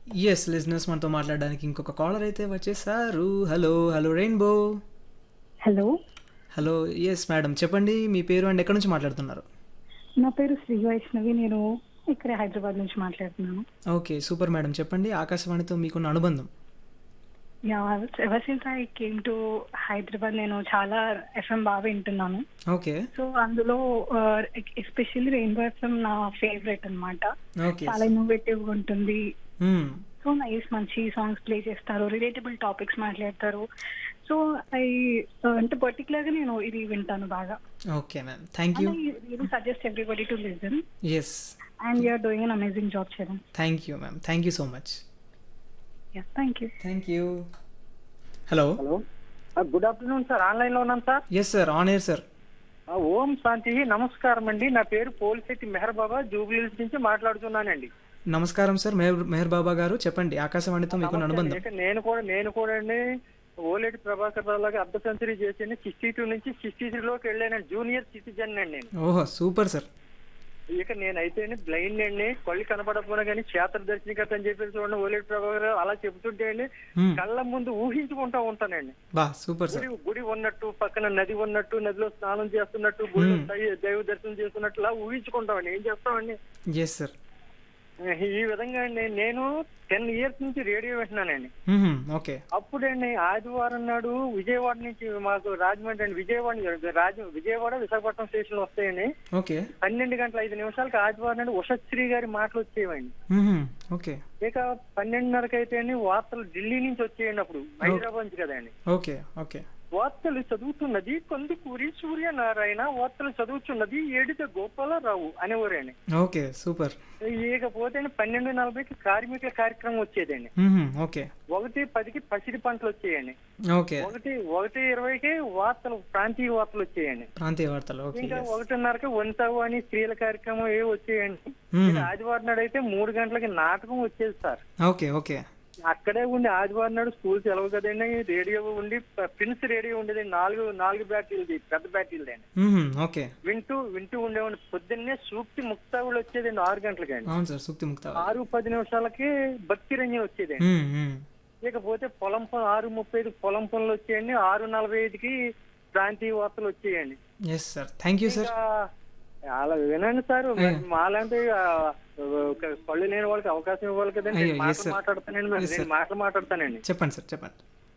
Yes listeners మనతో మాట్లాడడానికి ఇంకొక కాలర్ అయితే వచ్చేసారు hello hello rainbow hello hello yes madam చెప్పండి మీ పేరు అండ్ ఎక్కడి నుంచి మాట్లాడుతున్నారు నా పేరు శ్రీ వైష్ణవి నేను ఇక్కడే హైదరాబాద్ నుంచి మాట్లాడుతున్నాను ఓకే సూపర్ మేడం చెప్పండి ఆకాశవాణితో మీకున్న అనుబంధం yeah ever since I came to Hyderabad నేను చాలా ఎఫ్ఎం బాగా వింటున్నాను ఓకే సో అందులో ఎస్పెషల్లీ రెయిన్బో ఎఫ్ఎం నా ఫేవరెట్ అన్నమాట ఓకే చాలా ఇన్నోవేటివ్ గా ఉంటుంది మ్మ్. సో నైస్ మంచి సాంగ్స్ ప్లే చేస్తారు రిలేటబుల్ టాపిక్స్ మాట్లాడతారు సో ఐ అంటే పర్టికులర్ గా నేను ఇది వింటాను బాగా okay ma'am thank you you suggest everybody to listen yes and you're doing an amazing job చేయడం thank you ma'am thank you so much yeah thank you thank you hello hello good afternoon sir online లో ఉన్నాను sir yes sir on air sir ఆ, ఓం శాంతి నమస్కారం అండి నా పేరు పోలిశెట్టి మెహర్ బాబా జూబ్లీహిల్స్ నుంచి మాట్లాడుతున్నానండి నమస్కారం సార్ మెహర్ మెహర్ బాబా గారు చెప్పండి ఆకాశవాణితో మీకున్న అనుబంధం ఇక నేను కూడా నేను కూడా అండి ఓలేటి ప్రభాకర్ రావు లాగా అర్ధ సెంచరీ చేసి సిక్స్టీ టూ నుంచి సిక్స్టీ త్రీ లోకి వెళ్ళాను జూనియర్ సిటిజన్ అండి నేను ఓహో సూపర్ సార్ ఇక నేనైతే బ్లైండ్ అండి కళ్ళు కనపడకపోయినా కానీ క్షేత్ర దర్శనికత అని చెప్పేసి చూడండి ఓలేటి ప్రభాకర్ రావు అలా చెబుతుంటే అండి మ్మ్. కళ్ళ ముందు ఊహించుకుంటా ఉంటానండి బా సూపర్ సార్ గుడి గుడి ఉన్నట్టు పక్కన నది ఉన్నట్టు నదిలో స్నానం చేస్తున్నట్టు గుడిలో దై- దైవ దర్శనం చేస్తున్నట్టు ఇలా ఊహించుకుంటామండి ఏం చేస్తామండి ఎస్ సార్ ఈ విధంగా అండి నేను టెన్ ఇయర్స్ నుంచి రేడియో వింటున్నానండి ఓకే అప్పుడండి ఆదివారం నాడు విజయవాడ నుంచి మాకు రాజమండ్రి అండి విజయవాడ రాజ విజయవాడ విశాఖపట్నం స్టేషన్ వస్తాయండి ఓకే పన్నెండు గంటల ఐదు నిమిషాలకి ఆదివారం నాడు ఉషశ్రీ గారి మాటలు వచ్చేవండి ఓకే ఇక పన్నెండున్నరకి అయితే అండి వార్తలు ఢిల్లీ నుంచి వచ్చేయండి అప్పుడు హైదరాబాద్ నుంచి కదండి ఓకే ఓకే వార్తలు చదువుతున్నది కొందుకూరి సూర్యనారాయణ వార్తలు చదువుతున్నది ఏడిత గోపాలరావు అనేవారండి ఓకే సూపర్ ఇకపోతే పన్నెండు నలభైకి కార్మికుల కార్యక్రమం వచ్చేదండి ఓకే ఒకటి పదికి పసిడి పంటలు వచ్చేయండి ఓకే ఒకటి ఒకటి ఇరవైకి వార్తలు ప్రాంతీయ వార్తలు వచ్చేయండి ప్రాంతీయ వార్తలు ఓకే ఇంకా ఒకటిన్నరకి వంతావు అని స్త్రీల కార్యక్రమం ఏ వచ్చేయండి మ్మ్. ఇక ఆదివారం నాడు అయితే మూడు గంటలకి నాటకం వచ్చేది సార్ ఓకే ఓకే అక్కడే ఉండి ఆదివారం నాడు స్కూల్ సెలవు కదండి రేడియో ఉండి ప్రిన్స్ రేడియో ఉండేది నాలుగు నాలుగు బ్యాటరీలది పెద్ద బ్యాటరీలది అండి ఓకే వింటూ వింటూ ఉండేవాడిని పొద్దున్నే సూక్తి ముక్తావులు వచ్చేదండి ఆరు గంటలకి అండి అవును సార్ సుక్తి ముక్త ఆరు పది నిమిషాలకి భక్తి రంజన్ వచ్చేదండి ఇకపోతే పొలం పనులు ఆరు ముప్పై ఐదు పొలం పనులు వచ్చేయండి ఆరు నలభై ఐదుకి ప్రాంతీయ వార్తలు వచ్చేయండి yes sir thank you sir ఇంకా అలా వినండి సార్ మరి మాలాంటి ఆ, ఒక కళ్ళు లేని వాళ్ళకి అవకాశం ఇవ్వాలి కదండి అయ్యో, నేను yes, మాటలు sir. మాట్లాడతానండి మరి Yes, నేను sir. మాటలు మాట్లాడతానండి చెప్పండి సార్ చెప్పండి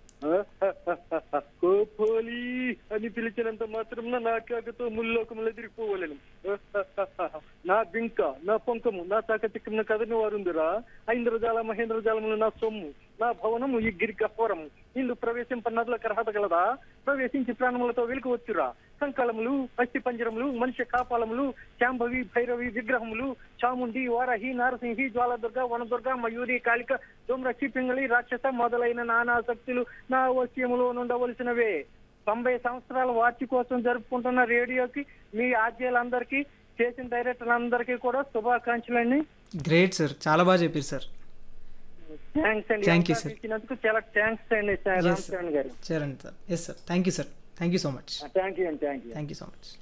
కోపోలి అని పిలిచినంత మాత్రం నా కాకతో ముల్లోకములు ఎదిరిపోవలను నా బింక నా పొంకము నా తాకతిక్కమున కదని వారుందిరా ఐంద్రజాల మహేంద్రజాలములు నా సొమ్ము నా భవనము ఈ గిరి గహ్వరము ఇల్లు ప్రవేశింపన్నదులకు అర్హత గలదా ప్రవేశించి ప్రాణములతో వెలుకు వచ్చురా సంకలములు అస్థి పంజరములు మనుష్య కాపాలములు శాంభవి భైరవి విగ్రహములు చాముండి వారహి నారసింహి జ్వాలదుర్గ వనదుర్గ మయూరి కాళిక దొమ్రచి పింగళి రాక్షస మొదలైన నానా శక్తులు నా వశ్యములో నుండవలసినవే తొంభై సంవత్సరాల వార్షికోత్సవం జరుపుకుంటున్న రేడియోకి మీ ఆద్యాలందరికీ చేసిన డైరెక్టర్లందరికీ కూడా శుభాకాంక్షలండి గ్రేట్ సార్ చాలా బాగా చెప్పారు సార్ థ్యాంక్స్ అండి Thank you, అవకాశం sir. ఇచ్చినందుకు చాలా థ్యాంక్స్ అండి రామచరణ్ గారు చేరండి sir yes sir thank you sir thank you so much thank you అండి thank you thank you so much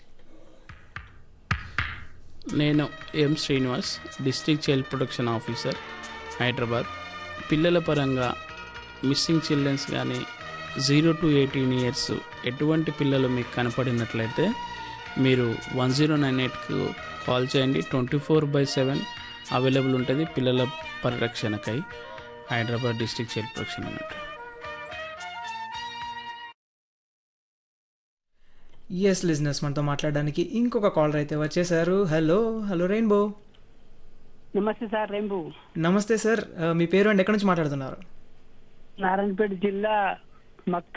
నేను M Srinivas district child protection officer Hyderabad పిల్లల పరంగా మిస్సింగ్ చిల్డ్రన్స్ కానీ జీరో టు ఎయిటీన్ ఇయర్స్ ఎటువంటి పిల్లలు మీకు కనపడినట్లయితే మీరు వన్ జీరో నైన్ ఎయిట్కు కాల్ చేయండి twenty four by seven available ఉంటుంది పిల్లల పరిరక్షణకై హైదరాబాద్ డిస్ట్రిక్ట్ చైల్డ్ ప్రొటెక్షన్ అన్నట్టు ఎస్ లిజినెస్ మనతో మాట్లాడడానికి ఇంకొక కాలర్ అయితే వచ్చేసారు హలో హలో రెయిన్బో నమస్తే సార్ రేంబు నమస్తే సార్ ఆ, మీ పేరు అండ్ ఎక్కడి నుంచి మాట్లాడుతున్నారు నారాయణపేట జిల్లా మక్